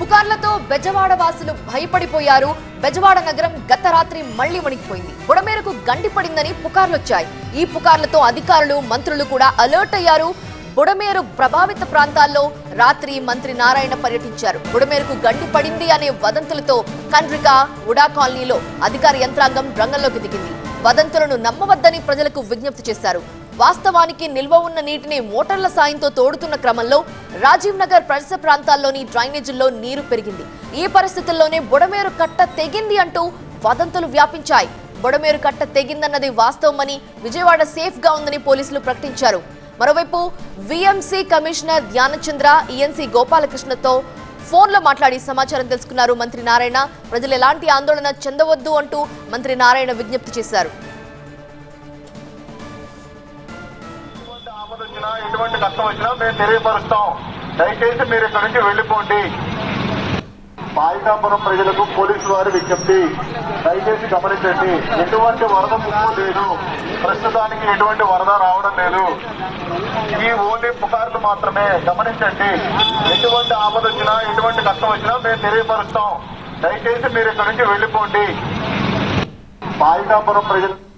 పుకార్లతో బెజవాడ వాసులు భయపడిపోయారు బెజవాడ నగరం గత రాత్రి మళ్లీ వణికిపోయింది బుడమేరకు గండి పడిందని పుకార్లొచ్చాయి ఈ పుకార్లతో అధికారులు మంత్రులు కూడా అలర్ట్ అయ్యారు బుడమేరు ప్రభావిత ప్రాంతాల్లో రాత్రి మంత్రి నారాయణ పర్యటించారు బుడమేరుకు గండి పడింది అనే వదంతులతో కండ్రిక ఉడా కాలనీలో అధికార యంత్రాంగం రంగంలోకి దిగింది వదంతులను నమ్మవద్దని ప్రజలకు విజ్ఞప్తి చేశారు వాస్తవానికి నిల్వ ఉన్న నీటిని మోటార్ల సాయంతో తోడుతున్న క్రమంలో రాజీవ్ నగర్ పరిసర ప్రాంతాల్లోని డ్రైనేజీల్లో నీరు పెరిగింది ఈ పరిస్థితుల్లోనే బుడమేరు కట్ట తెగింది అంటూ వదంతులు వ్యాపించాయి బుడమేరు కట్ట తెగిందన్నది వాస్తవమని విజయవాడ సేఫ్ గా ఉందని పోలీసులు ప్రకటించారు మరోవైపు విఎంసీ కమిషనర్ ధ్యానచంద్ర ఈఎన్సీ గోపాలకృష్ణతో ఫోన్లో మాట్లాడి సమాచారం తెలుసుకున్నారు మంత్రి నారాయణ ప్రజలు ఎలాంటి ఆందోళన చెందవద్దు అంటూ మంత్రి నారాయణ విజ్ఞప్తి చేశారు ఎటువంటి ఆపద వచ్చినా ఎటువంటి కష్టం వచ్చినా మేము తెలియపరుస్తాం దయచేసి మీరు ఇక్కడి నుంచి వెళ్ళిపోండి పాయికాపురం ప్రజలకు పోలీసు వారి విజ్ఞప్తి దయచేసి గమనించండి ఎటువంటి వరద ముప్పు లేదు ప్రస్తుతానికి ఎటువంటి వరద రావడం లేదు ఈ ఓన్లీ పుకార్లు మాత్రమే గమనించండి ఎటువంటి ఆపద వచ్చినా ఎటువంటి కష్టం వచ్చినా మేము తెలియపరుస్తాం దయచేసి మీరు ఇక్కడి నుంచి వెళ్ళిపోండి పాయికాపురం ప్రజలు